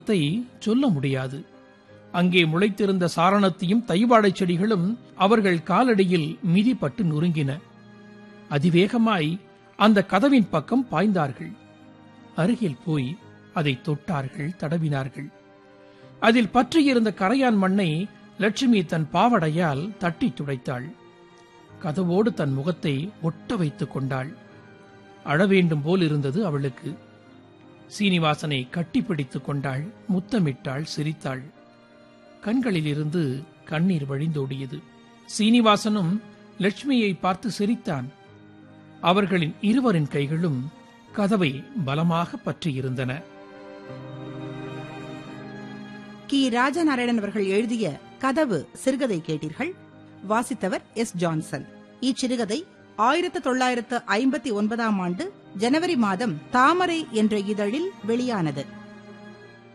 த்தை சொல்ல முடியாது அங்கே முளைத்திருந்த சாரணத்தையும் தைவாழைச் செடிகளும் அவர்கள் காலடியில் மிதிப்பட்டு நொறுங்கின அதிவேகமாய் அந்த கதவின் பக்கம் பாய்ந்தார்கள் அருகில் போய் அதை தொட்டார்கள் தடவினார்கள் அதில் பற்றியிருந்த கரையான் மண்ணை லட்சுமி தன் பாவடையால் தட்டி துடைத்தாள் கதவோடு தன் முகத்தை ஒட்ட வைத்துக் கொண்டாள் அழவேண்டும் போல் இருந்தது அவளுக்கு சீனிவாசனை கட்டிப்பிடித்துக் கொண்டாள் முத்தமிட்டாள் சிரித்தாள் கண்களிலிருந்து கண்ணீர் வழிந்தோடியது சீனிவாசனும் லட்சுமியை பார்த்து சிரித்தான் அவர்களின் இருவரின் கைகளும் கதவை பலமாக பற்றியிருந்தன கி ராஜநாராயணன் அவர்கள் எழுதிய கதவு சிறுகதை கேட்டீர்கள் வாசித்தவர் எஸ் ஜான்சன் இச்சிறுகதை ஆயிரத்து தொள்ளாயிரத்து ஐம்பத்தி ஒன்பதாம் ஆண்டு ஜனவரி மாதம் தாமரை என்ற இதழில் வெளியானது